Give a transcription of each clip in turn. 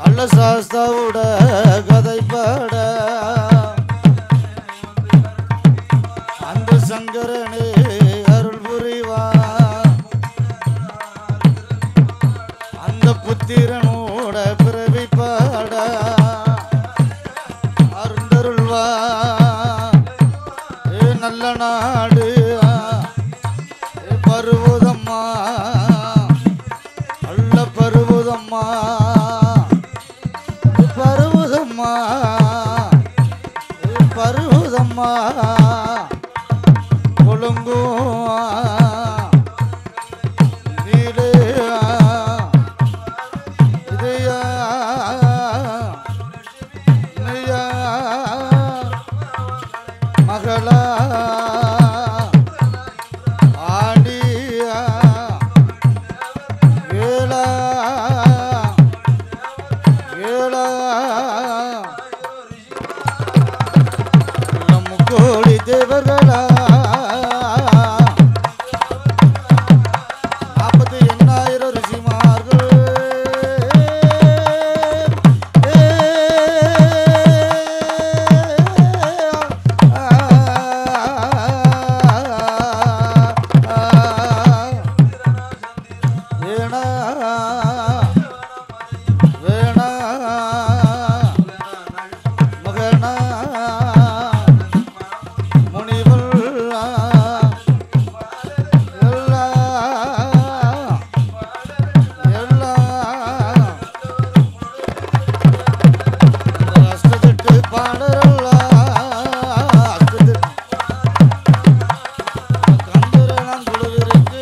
அல்ல சாஸ்தாவோட கதை பாட அந்த சங்கரனே அருள் புரிவா அந்த புத்திரனோட பிறவி பாட அருந்தருள்வா ஏ நல்ல நாடு ஏ பருவதம்மா நல்ல பருவதம்மா ஏ பருவதம்மா ஏ பருவதம்மா கொழுங்கும் நீலே இதையா நெய்யா மகளா ஆண்டியா ஏலா ஏலா நம் கோடி தேவர்களா நாற்பத்தி எண்ணாயிரம் ரிஷிமார்கள் வேணா வேணா மகனா முனிவர் எல்லாம் எல்லாம் அஷ்டதிட்டு பாடரல்ல அஷ்டதிட்டு கந்தரனம் குழுவிருக்கு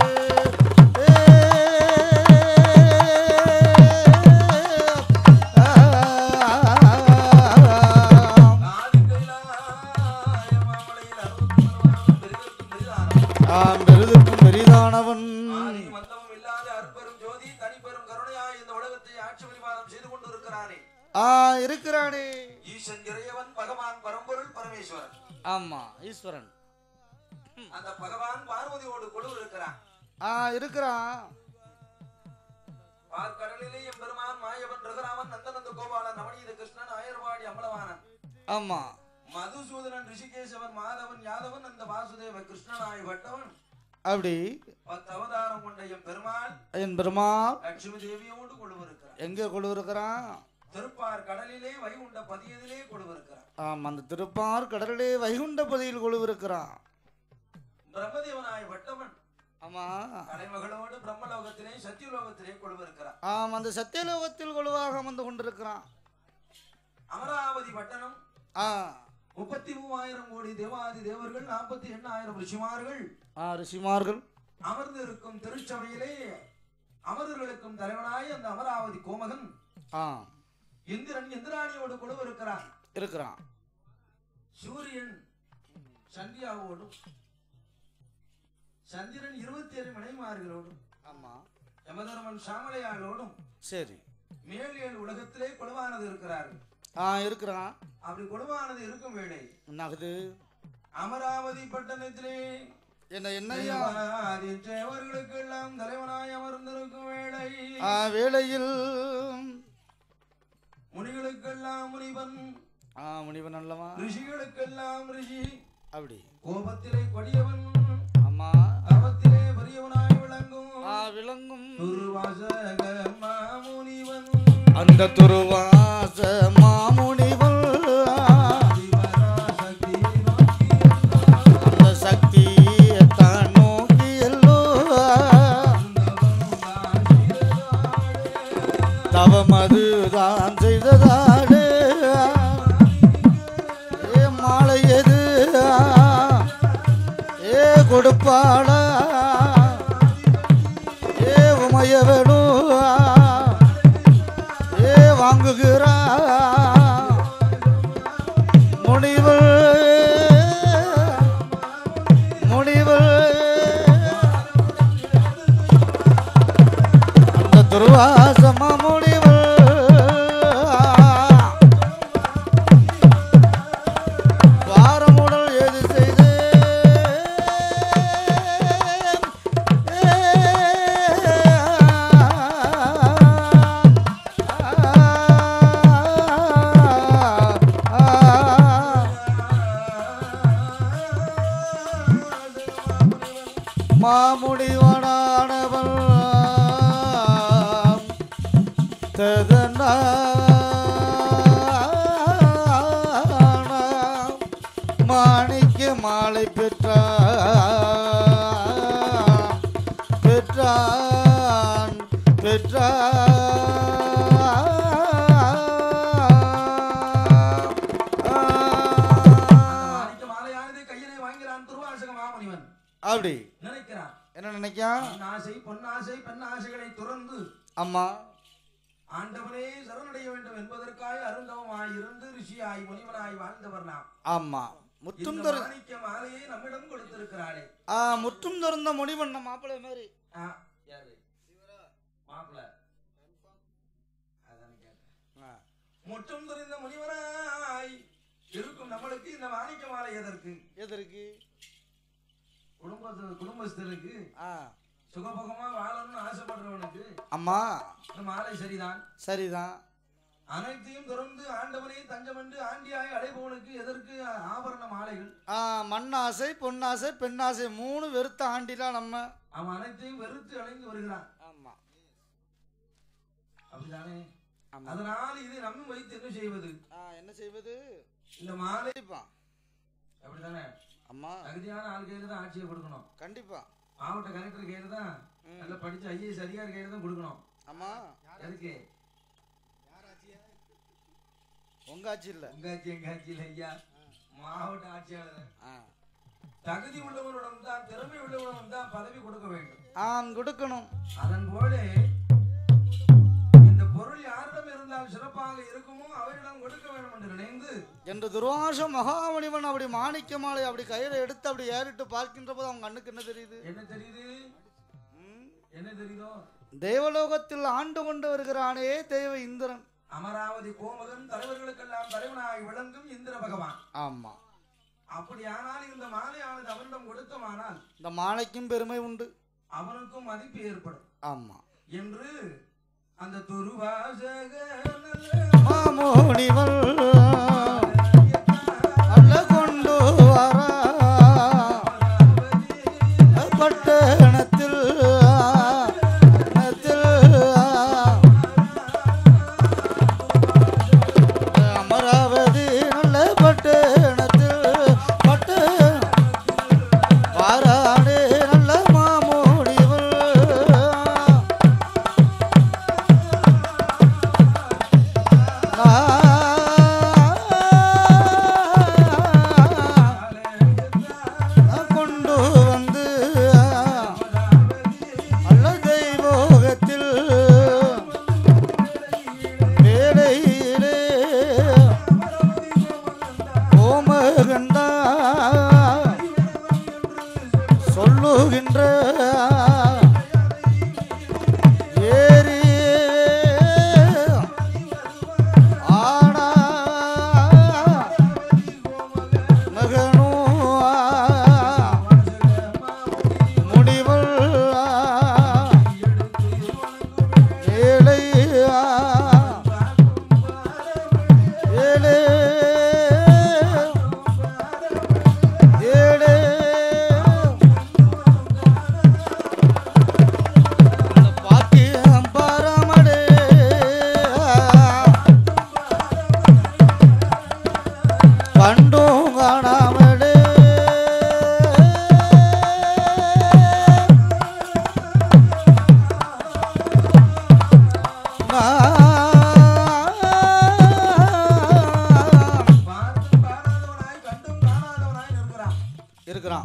ஆம் பெரிதுக்கும் பெரிதானவன் மந்தமும் இல்லாத அற்பெரும் ஜோதி தனிப்பெரும் கருணையாய் இந்த உலகத்தை ஆட்சி பரிமாணம் செய்து கொண்டிருக்கிறானே ஆ இருக்கிறானே ஈசன் இறையவன் பகவான் பரம்பொருள் பரமேஸ்வரன் ஆமா ஈஸ்வரன் அந்த பகவான் பார்வதியோடு கொடு இருக்கிறான் ஆ இருக்கிறான் பார்க்கடலிலே எம்பெருமான் மாயவன் ரகுராமன் நந்தநந்த கோபாலன் நவநீத கிருஷ்ணன் ஆயர்வாடி அம்பலவானன் ஆமா மதுசூதனன் ரிஷிகேசவன் மாதவன் யாதவன் அந்த வாசுதேவ கிருஷ்ணனாய் வட்டவன் அப்படி பத்து அவதாரம் கொண்ட எம் பெருமாள் என் பெருமாள் லட்சுமி தேவியோடு கொழுவிருக்கிறார் எங்க கொழுவிருக்கிறான் திருப்பார் கடலிலே வைகுண்ட பதியதிலே கொழுவிருக்கிறார் ஆம் அந்த திருப்பார் கடலிலே வைகுண்ட பதியில் கொழுவிருக்கிறான் பிரம்மதேவனாய் வட்டவன் ஆமா கலைமகளோடு பிரம்மலோகத்திலே சத்தியலோகத்திலே கொழுவிருக்கிறார் ஆம் அந்த சத்தியலோகத்தில் கொழுவாக வந்து கொண்டிருக்கிறான் அமராவதி பட்டணம் ஆ முப்பத்தி மூவாயிரம் கோடி தேவாதி தேவர்கள் நாற்பத்தி எண்ணாயிரம் ரிஷிமார்கள் ஆ ரிஷிமார்கள் அமர்ந்து இருக்கும் திருச்சபையிலே அமரர்களுக்கும் தலைவனாய் அந்த அமராவதி கோமகன் ஆ இந்திரன் இந்திராணியோடு கொழுவு இருக்கிறான் இருக்கிறான் சூரியன் சந்தியாவோடும் சந்திரன் இருபத்தி ஏழு மனைமார்களோடும் ஆமா யமதர்மன் சாமலையாளோடும் சரி மேல் ஏழு உலகத்திலே கொழுவானது இருக்கிறார்கள் ஆ இருக்கிறான் அப்படி கொழுவானது இருக்கும் வேளை என்னாகுது அமராவதி பட்டணத்திலே என்ன என்னையா தேவாதி தேவர்களுக்கெல்லாம் தலைவனாய் அமர்ந்திருக்கும் வேளை ஆ வேளையில் முனிகளுக்கெல்லாம் முனிவன் ஆ முனிவன் அல்லவா ரிஷிகளுக்கெல்லாம் ரிஷி அப்படி கோபத்திலே கொடியவன் ஆமா தவத்திலே பெரியவனாய் விளங்கும் ஆ விளங்கும் துர்வாசக மாமுனிவன் அந்த துருவாச மாமுனிவன் அதிபராசக்தி நோக்கி அந்த சக்தியை தான் நோக்கி எல்லோ தவமது தான் செய்ததாடு ஏ மாலை எது ஏ கொடுப்பாளா ஏ உமையவனு ஏ வாங்குகிறா முனிவர் முனிவர் அந்த துர்வாசமா முனிவர் வாரமுடல் எது செய்து ததனா மாணிக்க மாலை பெற்றான் பெற்றான் அந்த பெற்றான் மாணிக்க மாலையானது கையிலே வாங்கிறான் துருவாசக மாமுனிவன் அப்படி நினைக்கிறான் என்ன நினைக்கான் ஆசை பொன்னாசை பெண்ணாசைகளை துறந்து அம்மா ஆண்டவனே சரணடைய வேண்டும் என்பதற்காக அருந்தவமாய் இருந்து ரிஷியாய் முனிவனாய் வாழ்ந்தவர் நாம் ஆமா முற்றும் இந்த தரு மாணிக்க மாலையை நம்மிடம் கொடுத்திருக்கிறாளே ஆ முற்றும் திறந்த முடிவண்ண மாப்பிள்ளை மாதிரி ஆ, யாரு மாப்பிள அதான் கேட்டேன் ஆ, முற்றும் தெரிந்த முனிவனாய் இருக்கும் நம்மளுக்கு இந்த மாணிக்க மாலை எதற்கு எதற்கு குடும்பத்து குடும்பஸ்தருக்கு ஆ சுகபோகமா வாழணும்னு ஆசைப்படுறவனுக்கு அம்மா இந்த மாலை சரிதான் சரிதான் அனைத்தையும் தொடர்ந்து ஆண்டவனே தஞ்சமன்று ஆண்டியாய் அடைபவனுக்கு எதற்கு ஆபரண மாலைகள் ஆ மண்ணாசை பொன்னாசை பெண்ணாசை மூணு வெறுத்த ஆண்டிலாம் நம்ம அவன் அனைத்தையும் வெறுத்து அடைந்து வருகிறான் ஆமா அப்படிதானே ஆமா அதனால் இதை நம்பி வைத்து என்ன செய்வது ஆ என்ன செய்வது இந்த மாலை கண்டிப்பா அப்படிதானே அம்மா தகுதியான ஆள் கையில தான் ஆட்சியை கொடுக்கணும் கண்டிப்பா மாவட்ட கலெக்டர் கையில தான் ம். நல்லா படிச்ச ஐஏஎஸ் அதிகாரி கையில தான் கொடுக்கணும் அம்மா எதுக்கு உங்க ஆட்சி இல்ல உங்க ஆட்சி எங்க ஆட்சி இல்லை ஐயா மாவட்ட ஆட்சியாளர் ஆ தகுதி உள்ளவனிடம் தான் திறமை உள்ளவனிடம் தான் பதவி கொடுக்க வேண்டும் ஆம் கொடுக்கணும் அதன் போல இந்த பொருள் யாரிடம் இருந்தால் சிறப்பாக இருக்குமோ அவரிடம் கொடுக்க வேண்டும் என்று நினைந்து என்று துர்வாச மகாமணிவன் அப்படி மாணிக்க மாலை அப்படி கையில எடுத்து அப்படி ஏறிட்டு பார்க்கின்ற போது அவங்க கண்ணுக்கு என்ன தெரியுது என்ன தெரியுது ம்? என்ன தெரியுதோ தேவலோகத்தில் ஆண்டு கொண்டு வருகிறானே தேவ இந்திரன் அமராவதி கோமகன் தலைவர்களுக்கெல்லாம் தலைவனாய் விளங்கும் இந்திர பகவான் ஆமா அப்படியானால் இந்த மாலையானது அவனிடம் கொடுத்தமானால் இந்த மாலைக்கும் பெருமை உண்டு அவனுக்கும் மதிப்பு ஏற்படும் ஆமா என்று அந்த துருவாசக மாமோனிவன் அல்ல கொண்டு வரா பட்டணத்தில் அமராவதி நல்ல பட்டணத்தில் பட்டு வாராடே நல்ல மாமோனிவன் கொண்டு வந்து அல்ல தெய்வோகத்தில் வேலையிலே ஓமகண்டா சொல்லுகின்ற ஏரி ஆனா மகனோ முடிவல் ஏழை ஏழே ஏழே பாக்கியம் பரமடே கண்டும் காணாமலே நான் பார்த்தும் பாராதவனாய் கண்டும் காணாதவனாய் நிற்கிறான் இருக்கிறான்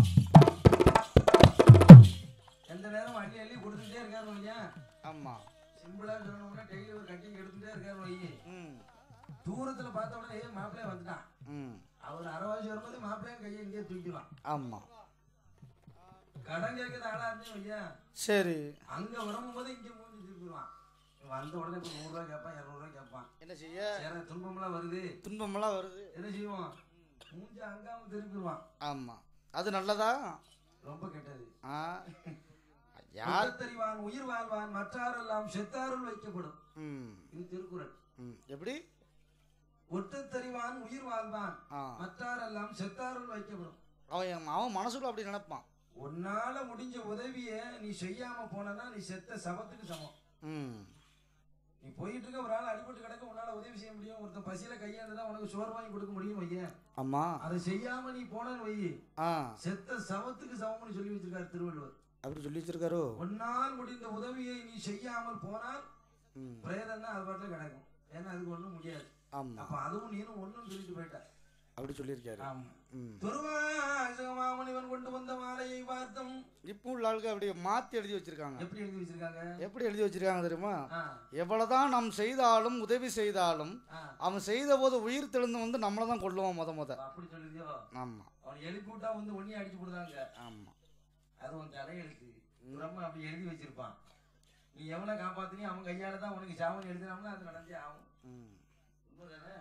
எந்த நேரம் அள்ளி அள்ளி கொடுத்துட்டே இருக்காரு ஐயா ஆமா சிம்பிளா சொல்லணும்னா டெய்லி ஒரு கட்டிங் எடுத்துட்டே இருக்காரு ஐயே ம் தூரத்துல பார்த்த உடனே ஏய் மாப்பிள்ளைய வந்துட்டான் ம் அவர் அரைவாசி வரும்போது மாப்பிள்ளையும் கையை இங்கேயே தூக்கிடுவான் ஆமா கடன் கேட்கறது ஆளா இருந்தேன் ஐயா சரி அங்க வரும்போது இங்க மூஞ்சி திருப்பிடுவான் வந்த உடனே இப்போ நூறுரூவா கேட்பான் இரநூறுவா கேட்பான் என்ன செய்ய சேர துன்பம்லாம் வருது துன்பமெல்லாம் வருது என்ன செய்வோம் மூஞ்சி அங்காம திருப்பிடுவான் ஆமா அது நல்லதா ரொம்ப கெட்டது ஆ யார் தெரிவான் உயிர் வாழ்வான் மற்றாரெல்லாம் செத்தாருள் வைக்கப்படும் ம் இது திருக்குறள் ம் எப்படி ஒட்டுத்தறிவான் உயிர் வாழ்வான் ஆ மற்றாரெல்லாம் செத்தாருள் வைக்கப்படும் அவன் அவன் மனசுக்குள்ள அப்படி நினைப்பான் உன்னால முடிஞ்ச உதவிய நீ செய்யாம போனனா நீ செத்த சவத்துக்கு சமம் ம் நீ போயிட்டு இருக்க ஒரு ஆள் அடிபட்டு கிடக்க உன்னால உதவி செய்ய முடியும் ஒருத்தன் பசியில கையாண்டுதான் உனக்கு சோறு வாங்கி கொடுக்க முடியும் வையன் ஆமா அதை செய்யாம நீ போனேன்னு வை ஆ செத்த சவத்துக்கு சமம்னு சொல்லி வச்சிருக்காரு திருவள்ளுவர் அப்படி சொல்லி வச்சிருக்காரோ உன்னால் முடிந்த உதவியை நீ செய்யாமல் போனால் ம் பிரேதம் தான் அது பாட்டில் கிடக்கும் ஏன்னா அதுக்கு ஒண்ணும் முடியாது ஆமா அப்ப அதுவும் நீனும் ஒண்ணும் சொல்லிட்டு போயிட்ட அப்படி சொல்லியிருக்காரு ஆமா ம் துருவாசகமாமணிவன் கொண்டு வந்த மாலையை பார்த்தோம் இப்போ உள்ள ஆளுக்கு அப்படியே மாத்தி எழுதி வச்சிருக்காங்க எப்படி எழுதி வச்சிருக்காங்க எப்படி எழுதி வச்சிருக்காங்க தெரியுமா ஆ, எவ்வளவுதான் நாம் செய்தாலும் உதவி செய்தாலும் ஆ. அவன் செய்த போது உயிர் தெளிந்து வந்து நம்மளை தான் கொள்ளுவான் முத முத அப்படி சொல்லுதியோ ஆமா அவன் எழுப்பி விட்டா வந்து ஒன்னி அடிச்சு போடுதாங்க ஆமா அது உன் தலையெழுத்து பிரம்ம அப்படி எழுதி வச்சிருப்பான் நீ எவனை காப்பாத்தினி அவன் கையால தான் உனக்கு சாவன் எழுதினாம்னா அது நடந்தே ஆகும் ம். உண்மைதானே?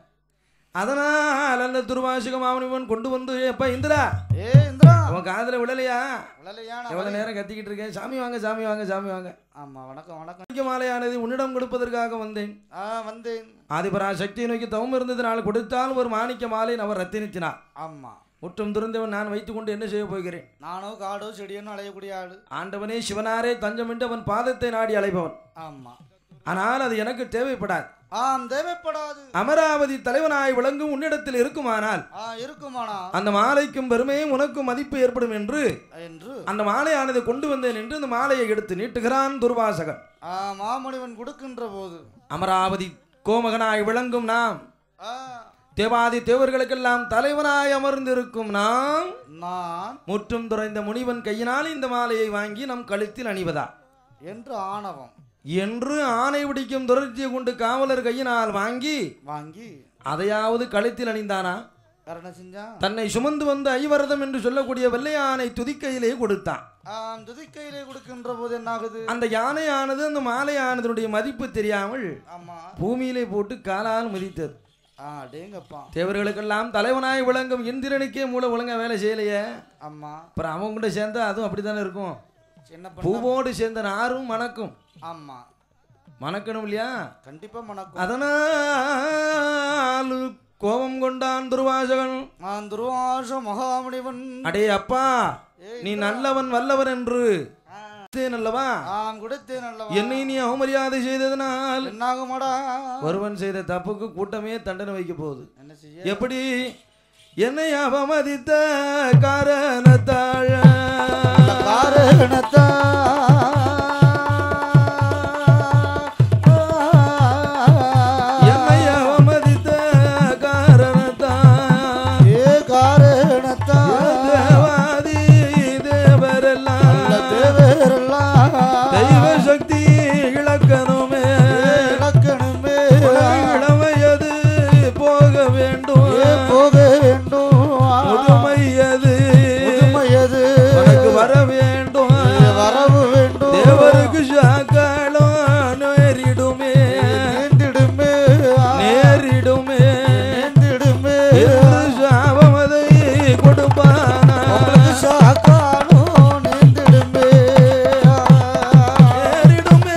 அதனால் அந்த துர்வாசிக மாமனிவன் கொண்டு வந்து எப்ப இந்திரா ஏ இந்திரா அவன் காதுல விழலையா விழலையா நான் எவ்வளவு வரேன். நேரம் கத்திக்கிட்டு இருக்கேன் சாமி வாங்க சாமி வாங்க சாமி வாங்க ஆமா வணக்கம் வணக்கம் மாணிக்க மாலையானது உன்னிடம் கொடுப்பதற்காக வந்தேன் ஆ வந்தேன் ஆதிபரா சக்தியை நோக்கி தவம் இருந்ததினால் கொடுத்தால் ஒரு மாணிக்க மாலை அவர் ரத்தினித்தினார் ஆமா முற்றும் துறந்தவன் நான் வைத்துக்கொண்டு என்ன செய்ய போகிறேன் நானோ காடோ செடியோன்னு அலையக்கூடிய ஆளு ஆண்டவனே சிவனாரே தஞ்சமிட்டு அவன் பாதத்தை நாடி அலைபவன் ஆமா ஆனால் அது எனக்கு தேவைப்படாது ஆம் தேவைப்படாது அமராவதி தலைவனாய் விளங்கும் உன்னிடத்தில் இருக்குமானால் ஆ இருக்குமானா அந்த மாலைக்கும் பெருமையும் உனக்கும் மதிப்பு ஏற்படும் என்று என்று அந்த மாலையானது கொண்டு வந்தேன் என்று அந்த மாலையை எடுத்து நீட்டுகிறான் துர்வாசகன் ஆ மாமணிவன் கொடுக்கின்ற போது அமராவதி கோமகனாய் விளங்கும் நாம் ஆ தேவாதி தேவர்களுக்கெல்லாம் தலைவனாய் அமர்ந்திருக்கும் நாம் நான் முற்றும் துறைந்த முனிவன் கையினால் இந்த மாலையை வாங்கி நம் கழுத்தில் அணிவதா என்று ஆணவம் என்று ஆணை பிடிக்கும் துரத்தியை கொண்டு காவலர் கையினால் வாங்கி வாங்கி அதையாவது கழுத்தில் அணிந்தானா வேற என்ன செஞ்சான் தன்னை சுமந்து வந்த ஐவரதம் என்று சொல்லக்கூடிய வெள்ளையானை துதிக்கையிலே கொடுத்தான் ஆம் துதிக்கையிலே கொடுக்கின்ற போது என்ன ஆகுது அந்த யானையானது அந்த மாலையானதனுடைய மதிப்பு தெரியாமல் ஆமா பூமியிலே போட்டு காலால் மிதித்தது ஆ டேங்கப்பா தேவர்களுக்கெல்லாம் தலைவனாய் விளங்கும் இந்திரனுக்கே மூளை ஒழுங்கா வேலை செய்யலையே ஆமா அப்புறம் அவங்க கூட சேர்ந்தா அதுவும் அப்படித்தானே இருக்கும் என்ன பண்ண பூவோடு சேர்ந்த நாரும் மணக்கும் ஆமா மணக்கணும் இல்லையா கண்டிப்பா மணக்கும் அதனால் கோபம் கொண்டான் துர்வாசகன் நான் துர்வாச மகாமுனிவன் அடே அப்பா ஏய், நீ நல்லவன் வல்லவன் என்று ஆ, கொடுத்தேன் அல்லவா ஆம் கொடுத்தேன் அல்லவா என்னை நீ அவமரியாதை செய்ததனால் என்னாகுமாடா ஒருவன் செய்த தப்புக்கு கூட்டமே தண்டனை வைக்க போகுது என்ன செய்ய எப்படி என்னை அவமதித்த காரணத்தாழ காரணத்தா என்னை அவமதித்த காரணத்தால் ஏ காரணத்தா தேவாதி தேவரெல்லாம் தேவேரெல்லாம் தெய்வ சக்தி இழக்கணுமே இலக்கணமே இளமையது போக வேண்டும் ஏ போக வேண்டும் முதுமையது முதுமையது உனக்கு வர வேண்டும் வரவு வேண்டும் தேவருக்கு சாக்காலம் நேரிடுமே நீண்டிடுமே நேரிடுமே நீண்டிடுமே என்று சாபமதை கொடுப்பானா உங்களுக்கு சாக்கானோ நீண்டிடுமே நேரிடுமே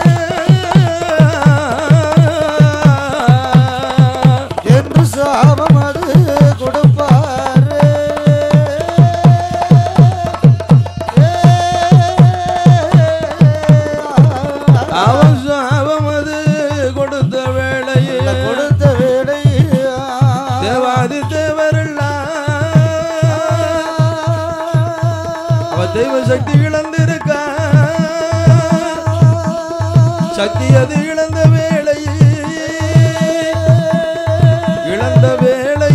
என்று சாபம் அது கொடுப்பாரு அவன் சாபமது கொடுத்த வேளையில் கொடுத்த வேலை தேவாதி தேவரெல்லாம் அவ தெய்வ சக்தி இழந்திருக்கா சக்தி அது இழந்த வேளை இழந்த வேளை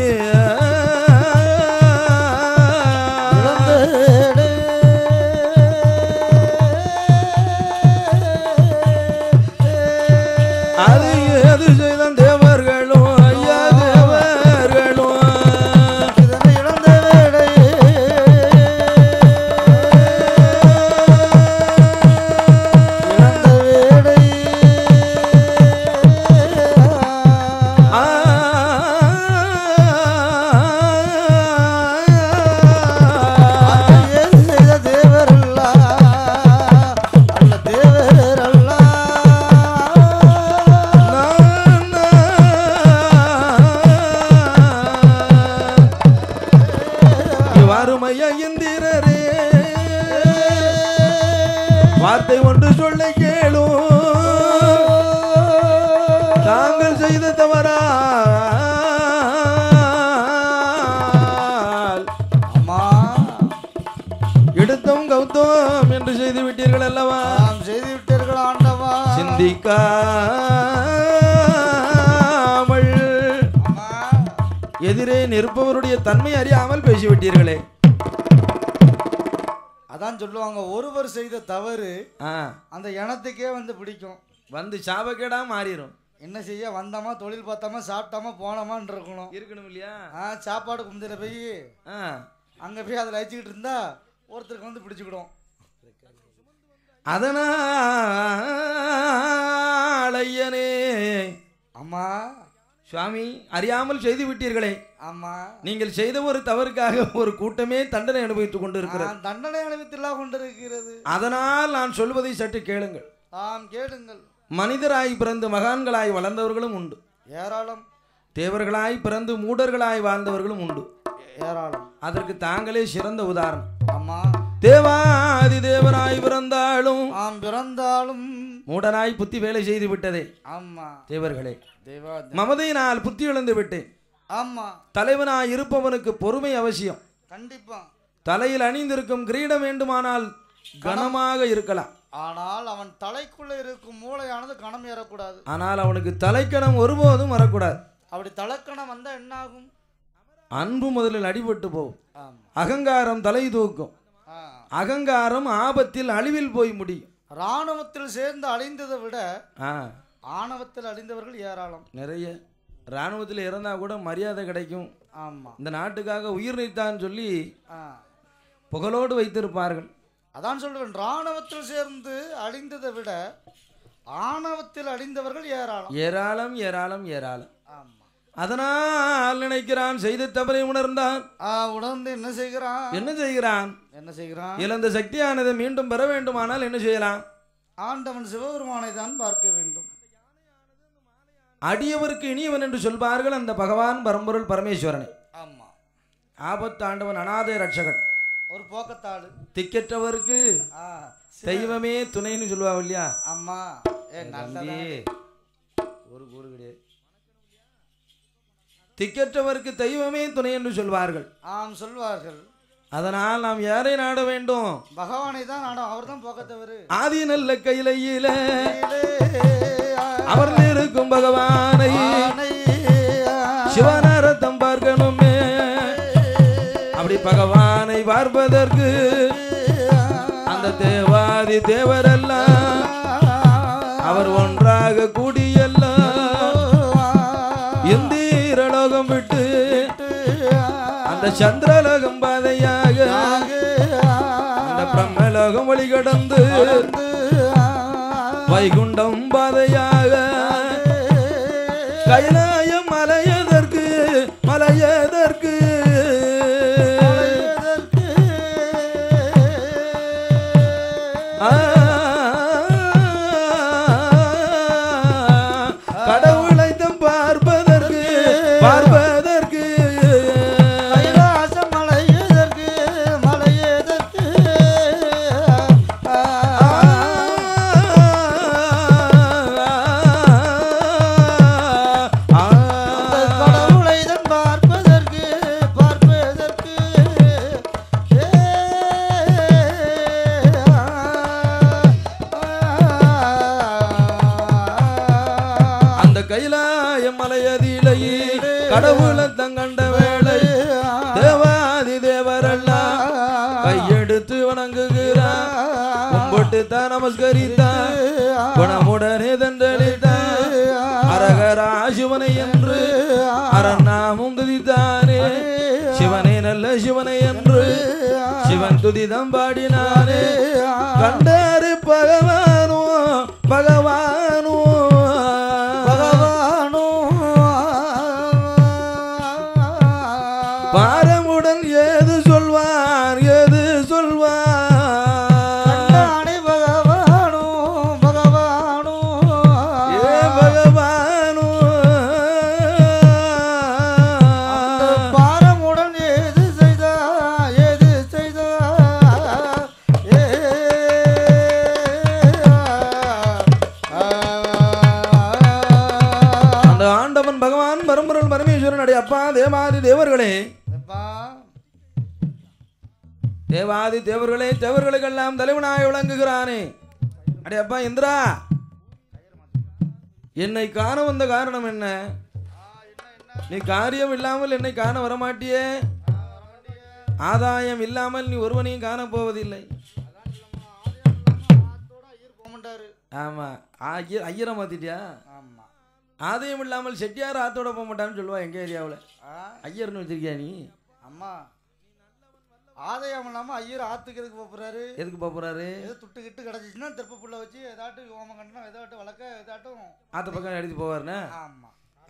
இழந்த வேலை அது எது செய்த தேவர்களும் ஐயா தேவர்களும் இதனை இழந்த வேலை இழந்த வேலை சிந்திக்காமல் ஆமா எதிரே நிற்பவருடைய தன்மை அறியாமல் பேசிவிட்டீர்களே அதான் சொல்லுவாங்க ஒருவர் செய்த தவறு ஆ அந்த இனத்துக்கே வந்து பிடிக்கும் வந்து சாபக்கேடா மாறிடும் என்ன செய்ய வந்தோமா தொழில் பார்த்தோமா சாப்பிட்டோமா போனோமான்னு இருக்கணும் இருக்கணும் இல்லையா ஆ சாப்பாடு குந்திர போய் ஆ அங்கே போய் அதில் வச்சுக்கிட்டு இருந்தா ஒருத்தருக்கு வந்து பிடிச்சிக்கிடும் அதனால் ஐயனே அம்மா சுவாமி அறியாமல் செய்து விட்டீர்களே ஆமா நீங்கள் செய்த ஒரு தவறுக்காக ஒரு கூட்டமே தண்டனை அனுபவித்துக் கொண்டிருக்கிறது நான் தண்டனை அனுபவித்துள்ளா கொண்டிருக்கிறது அதனால் நான் சொல்வதை சற்று கேளுங்கள் ஆம் கேளுங்கள் மனிதராய் பிறந்து மகான்களாய் வளர்ந்தவர்களும் உண்டு ஏராளம் தேவர்களாய் பிறந்து மூடர்களாய் வாழ்ந்தவர்களும் உண்டு ஏராளம் அதற்கு தாங்களே சிறந்த உதாரணம் அம்மா தேவாதி தேவனாய் பிறந்தாலும் ஆம் பிறந்தாலும் மூடனாய் புத்தி வேலை செய்து விட்டதே ஆமா தேவர்களே தேவா மமதையினால் புத்தி இழந்து விட்டேன் ஆமா தலைவனாய் இருப்பவனுக்கு பொறுமை அவசியம் கண்டிப்பா தலையில் அணிந்திருக்கும் கிரீடம் வேண்டுமானால் கனமாக இருக்கலாம் ஆனால் அவன் தலைக்குள்ள இருக்கும் மூளையானது கணம் ஏறக்கூடாது ஆனால் அவனுக்கு தலைக்கணம் ஒருபோதும் வரக்கூடாது அப்படி தலைக்கணம் வந்தா என்ன ஆகும் அன்பு முதலில் அடிபட்டு போகும் ஆமா அகங்காரம் தலை தூக்கும் ஆ. அகங்காரம் ஆபத்தில் அழிவில் போய் முடியும் ராணுவத்தில் சேர்ந்து அழிந்ததை விட ஆ ஆணவத்தில் அழிந்தவர்கள் ஏராளம் நிறைய இராணுவத்தில் இறந்தா கூட மரியாதை கிடைக்கும் ஆமா இந்த நாட்டுக்காக உயிர் நீத்தான்னு சொல்லி ஆ. புகழோடு வைத்திருப்பார்கள் அதான் சொல்றேன் ராணுவத்தில் சேர்ந்து அழிந்ததை விட ஆணவத்தில் அழிந்தவர்கள் ஏராளம் ஏராளம் ஏராளம் ஏராளம் ஆமா அதனால் நினைக்கிறான் செய்த தவறை உணர்ந்தான் ஆ, உணர்ந்து என்ன செய்கிறான் என்ன செய்கிறான் என்ன செய்கிறான் இழந்த சக்தியானதை மீண்டும் பெற வேண்டுமானால் என்ன செய்யலாம் ஆண்டவன் சிவபெருமானை தான் பார்க்க வேண்டும் அடியவருக்கு இனியவன் என்று சொல்வார்கள் அந்த பகவான் பரம்பொருள் பரமேஸ்வரனை ஆமா ஆபத்து ஆண்டவன் அநாத ரட்சகன் ஒரு போக்கத்தாடு திக்கற்றவருக்கு ஆ, தெய்வமே துணைன்னு சொல்லுவாங்க இல்லையா ஆமா ஏ நல்லதா தம்பி, ஒரு கூறு கிடையாது திக்கற்றவருக்கு தெய்வமே துணை என்று சொல்வார்கள் ஆம் சொல்வார்கள் அதனால் நாம் யாரை நாட வேண்டும் பகவானை தான் நாடும் அவர் தான் போக்கத்தவரு ஆதி நல்ல கையிலையில அவர் இருக்கும் பகவானை சிவனரத்தம் பார்க்கணுமே அப்படி பகவானை பார்ப்பதற்கு அந்த தேவாதி தேவரெல்லாம் அவர் ஒன்றாக கூடியெல்லாம் இந்தீரலோகம் விட்டு அந்த சந்திரலோகம் பாதையாக அந்த பிரம்மலோகம் வழி கடந்து வைகுண்டம் பாதையாக கைலாயம் மலையதற்கு மலையதற்கு ஆ, கடவுளை தம் பார்ப்பதற்கு பார்ப்பதற்கு கைலாசம் மலையதற்கு மலையதற்கு அந்த கடவுளை தான் பார்ப்பதற்கு பார்ப்பதற்கு அந்த கைலாய மலையதிலேயே கடவுளை தங்கண்ட வேளை தேவாதி தேவரெல்லாம் கையெடுத்து வணங்குகிறார் கும்பிட்டு தான் நமஸ்கரித்தார் குணமுடனே தண்டளித்தார் அரகரா சிவனை என்று அரணாமும் துதித்தானே சிவனே நல்ல சிவனை என்று சிவன் துதிதம் பாடினானே கண்டாரு பகவானோ பகவானோ பாரமுடன் ஏது சொல்வார் ஏது சொல்வார் ஏ பகவானோ பாரமுடன் ஏது செய்தா ஏது செய்தா ஏ அந்த ஆண்டவன் பகவான் பரம்பொருள் பரமேஸ்வரன் அடைய அப்பா தேவாதி தேவர்களே எப்பா தேவாதி தேவர்களே தேவர்களுக்கெல்லாம் தலைவனாய் விளங்குகிறானே அடே அப்பா இந்திரா என்னை காண வந்த காரணம் என்ன நீ காரியம் இல்லாமல் என்னை காண வரமாட்டியே ஆதாயம் இல்லாமல் நீ ஒருவனையும் காணப் போவதில்லை போகமாட்டாரு ஆமா ஐயர் ஐயரை மாத்திட்டியா ஆமா ஆதாயம் இல்லாமல் செட்டியார் ஆத்தோட போக மாட்டான்னு சொல்லுவா எங்க ஏரியாவில் ஆ, ஐயர்னு வச்சிருக்கியா நீ அம்மா ஆதாயம் இல்லாம ஐயர் ஆத்துக்கு எதுக்கு போறாரு எதுக்கு போக போறாரு ஏதோ துட்டு கிட்டு கிடச்சிச்சுன்னா திருப்ப புள்ள வச்சு ஏதாட்டும் ஓமம் கண்டனம் ஏதாட்டும் வளர்க்க ஏதாட்டும் ஆத்த பக்கம் எடுத்து போவாருன்னு ஆமா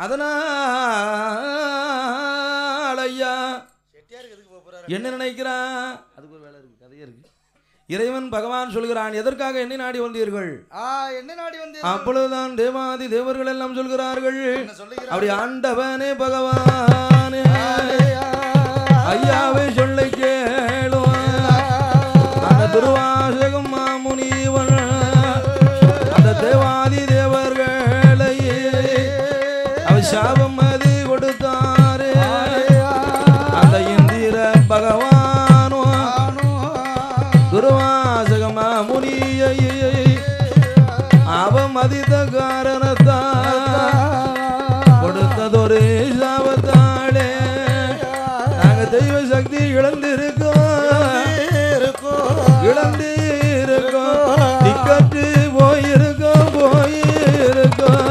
அதனால் ஐயா செட்டியாருக்கு எதுக்கு போறாரு என்ன நினைக்கிறான் அதுக்கு ஒரு வேலை இருக்கு கதையே இருக்கு இறைவன் பகவான் சொல்கிறான் எதற்காக என்னை நாடி வந்தீர்கள் ஆ என்ன நாடி வந்து அப்பொழுதுதான் தேவாதி தேவர்கள் எல்லாம் சொல்கிறார்கள் என்ன சொல்லுகிறார் அப்படி ஆண்டவனே பகவானே ஐயாவை சொல்லை கேளும் அந்த துர்வாசகம் மாமுனிவன் அந்த தேவாதி தேவர்களை அவர் சாபம் அது கொடுத்தாரு அந்த இந்திர பகவானோ துர்வாசகம் மாமுனியை அவம் அதித காரணத்தான் கொடுத்ததொரு சாபத்தாளே நாங்க தெய்வ சக்தி இழந்திருக்கோம் இழந்திருக்கோம் திக்கற்று போயிருக்கோம் போயிருக்கோம்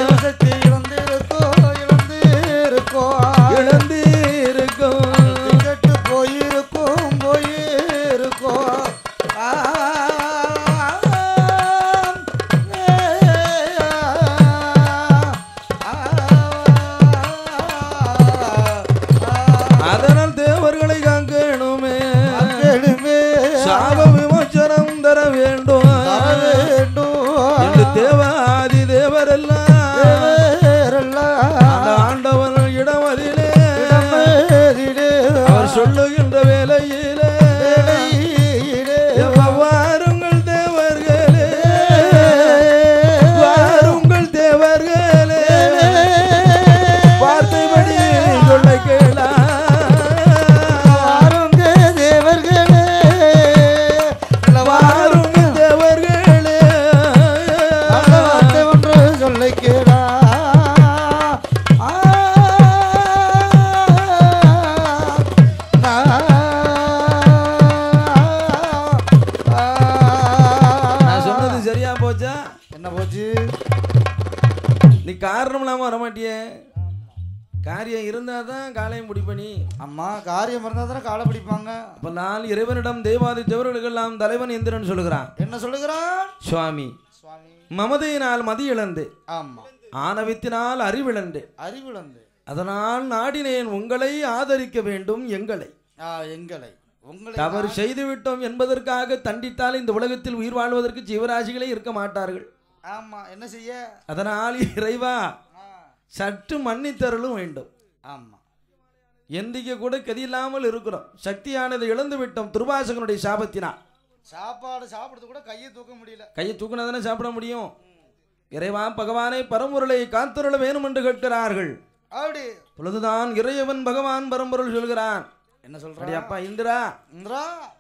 இழந்திருக்கோம் போயிருக்கும் போயிருக்கும் அதனால் தேவர்களை காக்கணுமே சாப விமோச்சனம் தர வேண்டும் என்று தேவாதி தேவரெல்லாம் அந்த ஆண்டவன் இடமதிலே அவர் சொல்லுகின்ற வேலையிலே வாருங்கள் தேவர்களே வாருங்கள் தேவர்களே வார்த்தைபடி சொல்ல கேளா வாருங்கள் தேவர்களே சொல்லிக்கிறா நான் சொன்னது சரியா போச்சா என்ன போச்சு நீ காரணம் இல்லாம வரமாட்டியே காரியம் இருந்தாதான் தான் காலையும் முடிப்பனி அம்மா காரியம் இருந்தா தானே காலை பிடிப்பாங்க அப்ப நான் இறைவனிடம் தேவாதி தேவர்களுக்கெல்லாம் தலைவன் எந்திரன் சொல்லுகிறான் என்ன சொல்லுகிறான் சுவாமி சுவாமி மமதையினால் மதி இழந்து ஆமா ஆணவத்தினால் அறிவிழந்து அறிவிழந்து அதனால் நாடினேன் உங்களை ஆதரிக்க வேண்டும் எங்களை ஆ, எங்களை உங்களை தவறு செய்துவிட்டோம் என்பதற்காக தண்டித்தால் இந்த உலகத்தில் உயிர் வாழ்வதற்கு ஜீவராசிகளே இருக்க மாட்டார்கள் ஆமா என்ன செய்ய அதனால் இறைவா ஆ, சற்று மன்னித்தருளும் வேண்டும் ஆமா எந்திக்க கூட கதியில்லாமல் இருக்கிறோம் சக்தியானதை இழந்து விட்டோம் துர்வாசகனுடைய சாபத்தினால் சாப்பாடு சாப்பிடுறது கூட கையை தூக்க முடியல கையை தூக்குனா தானே சாப்பிட முடியும் இறைவா பகவானை பரம்பொருளை காத்துருள வேணும் என்று கேட்கிறார்கள் அப்படி பொழுதுதான் இறைவன் பகவான் பரம்பொருள் சொல்கிறான் என்ன அடி சொல்ற அப்பா இந்திரா இந்திரா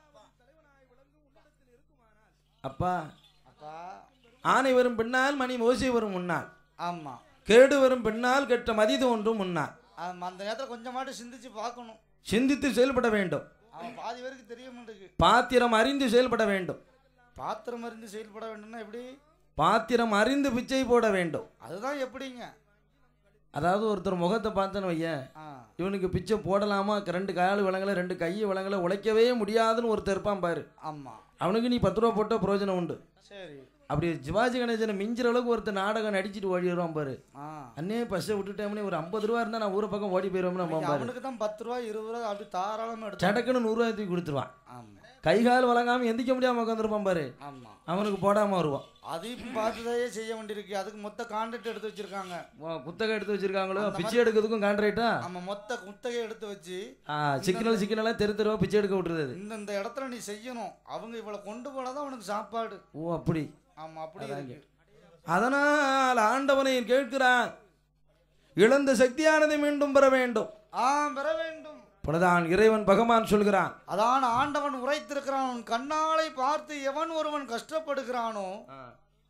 அப்பா அக்கா ஆணை வரும் பின்னால் மணி ஓசை வரும் முன்னால் ஆமா கேடு வரும் பின்னால் கெட்ட மதி தோன்றும் முன்னால் ஆமா, அந்த நேரத்துல கொஞ்சமாட்டு சிந்திச்சு பார்க்கணும் சிந்தித்து செயல்பட வேண்டும் அவன் பாதி பேருக்கு தெரிய மாட்டேங்குது பாத்திரம் அறிந்து செயல்பட வேண்டும் பாத்திரம் அறிந்து செயல்பட வேண்டும்னா எப்படி பாத்திரம் அறிந்து பிச்சை போட வேண்டும் அதுதான் எப்படிங்க அதாவது ஒருத்தர் முகத்தை பார்த்தேன்னு வையேன் ஆ இவனுக்கு பிச்சை போடலாமா ரெண்டு கால் விலங்கல ரெண்டு கை விலங்கல உழைக்கவே முடியாதுன்னு ஒருத்தர் இருப்பான் பாரு ஆமா அவனுக்கு நீ பத்து ரூபா போட்ட பிரயோஜனம் உண்டு சரி அப்படி சிவாஜி கணேசனை மிஞ்சிற அளவுக்கு ஒருத்தர் நாடகம் நடிச்சிட்டு ஓடி வருவான் பாரு ஆ அண்ணே பஸ்ஸை விட்டுட்டேம்னே ஒரு ஐம்பது ரூபா இருந்தா நான் ஊரை பக்கம் ஓடி போயிருவோம்னு நம்ம பாரு அவனுக்கு தான் பத்து ரூபா இருபது ரூபா அப்படி தாராளமா எடுத்து சடக்குன்னு நூறுரூவா தூக்கி கொடுத்துருவான் ஆமா கை கால் வழங்காம எந்திக்க முடியாம உட்காந்துருப்பான் பாரு ஆமா அவனுக்கு போடாம வருவான் அதையும் பார்த்துதையே செய்ய வேண்டியிருக்கு அதுக்கு மொத்த கான்ட்ராக்ட் எடுத்து வச்சிருக்காங்க உன் குத்தகை எடுத்து வச்சிருக்காங்களோ பிச்சை எடுக்கிறதுக்கும் கான்ட்ராக்டா நம்ம மொத்த குத்தகை எடுத்து வச்சு சிக்கனல் சிக்கனெல்லாம் தெரு தெருவா பிச்சை எடுக்க விட்டுறது அது. இந்த இந்த இடத்துல நீ செய்யணும் அவங்க இவ்வளவு கொண்டு போனாதான் உனக்கு சாப்பாடு ஓ அப்படி ஆமா அப்படி இருக்கு அதனால் ஆண்டவனை கேட்கிறான் இழந்த சக்தியானதை மீண்டும் பெற வேண்டும் ஆ பெற வேண்டும் புனதான் இறைவன் பகவான் சொல்கிறான் அதான் ஆண்டவன் உரைத்திருக்கிறான் உன் கண்ணாலை பார்த்து எவன் ஒருவன் கஷ்டப்படுகிறானோ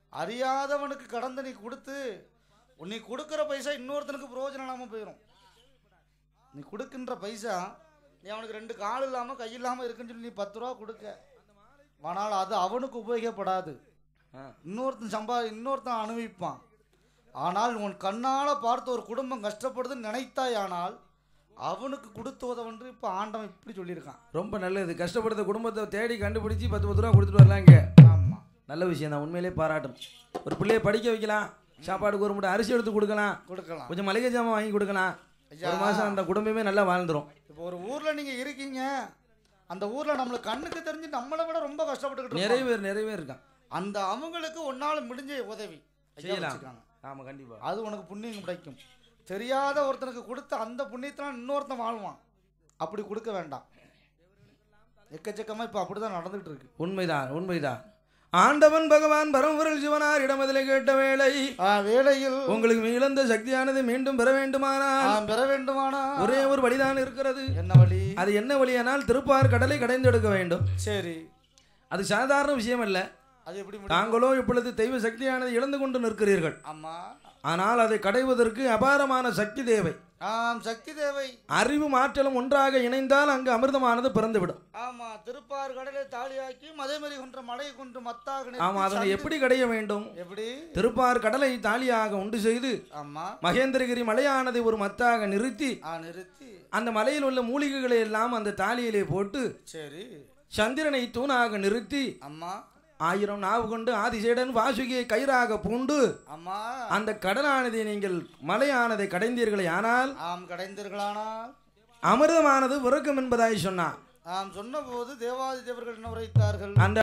அறியாதவனுக்கு கடந்து நீ கொடுத்து நீ கொடுக்குற பைசா இன்னொருத்தனுக்கு பிரயோஜனம் இல்லாமல் போயிடும் நீ கொடுக்கின்ற பைசா நீ அவனுக்கு ரெண்டு கால் இல்லாமல் கை இல்லாமல் இருக்குன்னு சொல்லி நீ பத்து ரூபா கொடுக்க ஆனால் அது அவனுக்கு உபயோகப்படாது ஆ. இன்னொருத்தன் சம்பா இன்னொருத்தன் அனுபவிப்பான் ஆனால் உன் கண்ணால் பார்த்து ஒரு குடும்பம் கஷ்டப்படுதுன்னு நினைத்தாயானால் அவனுக்கு கொடுத்து உதவன்று இப்போ ஆண்டவன் இப்படி சொல்லியிருக்கான் ரொம்ப நல்லது கஷ்டப்படுத்த குடும்பத்தை தேடி கண்டுபிடிச்சி பத்து பத்து ரூபா கொடுத்துட்டு வரலாங்க ஆமாம் நல்ல விஷயம் தான் உண்மையிலே பாராட்டணும் ஒரு பிள்ளைய படிக்க வைக்கலாம் சாப்பாடுக்கு ஒரு மூட்டை அரிசி எடுத்து கொடுக்கலாம் கொடுக்கலாம் கொஞ்சம் மளிகை ஜாமான் வாங்கி கொடுக்கலாம் ஐயா. ஒரு மாதம் அந்த குடும்பமே நல்லா வாழ்ந்துரும் இப்போ ஒரு ஊரில் நீங்கள் இருக்கீங்க அந்த ஊரில் நம்மளுக்கு கண்ணுக்கு தெரிஞ்சு நம்மளை விட ரொம்ப கஷ்டப்பட்டுக்கிட்டு நிறைய இருப்பாங்க. பேர் நிறைய பேர் இருக்கான் அந்த அவங்களுக்கு ஒன்றால் முடிஞ்ச உதவி ஐயா செய்யலாம். வச்சுக்காங்க. ஆமாம் கண்டிப்பாக அது உனக்கு புண்ணியம் கிடைக்கும் தெரியாத ஒருத்தனுக்கு கொடுத்து அந்த புண்ணியத்தினால் இன்னொருத்தன் வாழ்வான் அப்படி கொடுக்க வேண்டாம் எக்கச்சக்கமாக இப்போ அப்படி தான் நடந்துகிட்டு இருக்கு உண்மைதான் உண்மைதான் ஆண்டவன் பகவான் பரம்பொருள் சிவனார் இடமதிலே கேட்ட வேளை ஆ, வேலையில் உங்களுக்கு மிகுந்த சக்தியானது மீண்டும் பெற வேண்டுமானால் நாம் பெற வேண்டுமானா ஒரே ஒரு வழிதான் இருக்கிறது என்ன வழி அது என்ன வழியானால் திருப்பார் கடலை கடைந்தெடுக்க வேண்டும் சரி அது சாதாரண விஷயம் அல்ல அது எப்படி முடியும் தாங்களோ இப்பொழுது தெய்வ சக்தியானது இழந்து கொண்டு நிற்கிறீர்கள் ஆமா ஆனால் அதை கடைவதற்கு அபாரமான சக்தி தேவை ஆம் சக்தி தேவை அறிவு மாற்றலும் ஒன்றாக இணைந்தால் அங்கு அமிர்தமானது பிறந்துவிடும் ஆமா திருப்பார் கடலை தாலியாக்கி மதைமறி கொன்ற மலை கொன்று மத்தாக நிறுத்தி ஆமா அதனை சங்கு- எப்படி கடைய வேண்டும் எப்படி திருப்பார் கடலை தாலியாக உண்டு செய்து ஆமா மகேந்திரகிரி மலையானதை ஒரு மத்தாக நிறுத்தி ஆ நிறுத்தி அந்த மலையில் உள்ள மூலிகைகளை எல்லாம் அந்த தாலியிலே போட்டு சரி சந்திரனை தூணாக நிறுத்தி அம்மா ஆயிரம் நாவு கொண்டு ஆதிசேடன் வாசுகியை கயிறாக பூண்டு அம்மா அந்த கடலானதை நீங்கள் மலையானதை கடைந்தீர்களே ஆனால் ஆம் கடைந்தீர்களானால் அமிர்தமானது உறக்கம் என்பதாய் சொன்னார் ஆம் சொன்னபோது தேவாதி தேவர்கள் என்ன உரைத்தார்கள் அந்த